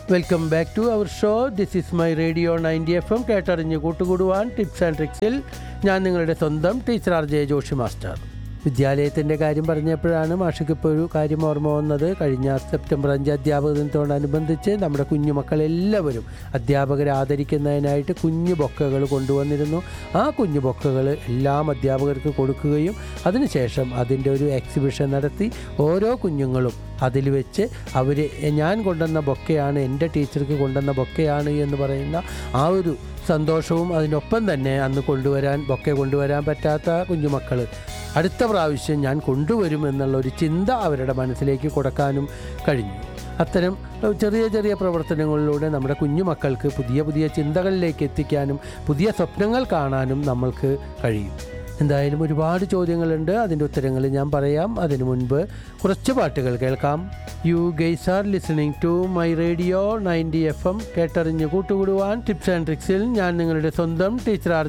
welcome back to our show this is my radio ninety F M കേട്ടറിഞ്ഞ് കൂട്ടുകൂടുവാൻ tips and ട്രിക്സിൽ ഞാൻ നിങ്ങളുടെ സ്വന്തം teacher R J Joshi master വിദ്യാലയത്തിൻ്റെ കാര്യം പറഞ്ഞപ്പോഴാണ് മാഷയ്ക്ക് ഇപ്പോൾ ഒരു കാര്യം ഓർമ്മ വന്നത് കഴിഞ്ഞ സെപ്റ്റംബർ അഞ്ച് അധ്യാപക ദിനത്തോടനുബന്ധിച്ച് നമ്മുടെ കുഞ്ഞുമക്കളെല്ലാവരും അധ്യാപകരെ ആദരിക്കുന്നതിനായിട്ട് കുഞ്ഞു ബൊക്കകൾ കൊണ്ടുവന്നിരുന്നു ആ കുഞ്ഞു ബൊക്കകൾ എല്ലാം അധ്യാപകർക്ക് കൊടുക്കുകയും അതിനുശേഷം അതിൻ്റെ ഒരു എക്സിബിഷൻ നടത്തി ഓരോ കുഞ്ഞുങ്ങളും അതിൽ വെച്ച് അവർ ഞാൻ കൊണ്ടുവന്ന ബൊക്കയാണ് എൻ്റെ ടീച്ചർക്ക് കൊണ്ടുവന്ന ബൊക്കയാണ് എന്ന് പറയുന്ന ആ ഒരു സന്തോഷവും അതിനൊപ്പം തന്നെ അന്ന് കൊണ്ടുവരാൻ ബൊക്കെ കൊണ്ടുവരാൻ പറ്റാത്ത കുഞ്ഞുമക്കൾ അടുത്ത പ്രാവശ്യം ഞാൻ കൊണ്ടുവരും എന്നുള്ള ഒരു ചിന്ത അവരുടെ മനസ്സിലേക്ക് കൊടുക്കാനും കഴിഞ്ഞു അത്തരം ചെറിയ ചെറിയ പ്രവർത്തനങ്ങളിലൂടെ നമ്മുടെ കുഞ്ഞുമക്കൾക്ക് പുതിയ പുതിയ ചിന്തകളിലേക്ക് എത്തിക്കാനും പുതിയ സ്വപ്നങ്ങൾ കാണാനും നമ്മൾക്ക് കഴിയും എന്തായാലും ഒരുപാട് ചോദ്യങ്ങളുണ്ട് അതിൻ്റെ ഉത്തരങ്ങൾ ഞാൻ പറയാം അതിനു മുൻപ് കുറച്ച് പാട്ടുകൾ കേൾക്കാം you guys are listening to my radio ninety F M കേട്ടറിഞ്ഞ് കൂട്ടുകൂടുവാൻ ടിപ്സ് ആൻഡ് ട്രിക്സിൽ ഞാൻ നിങ്ങളുടെ സ്വന്തം ടീച്ചർ ആർ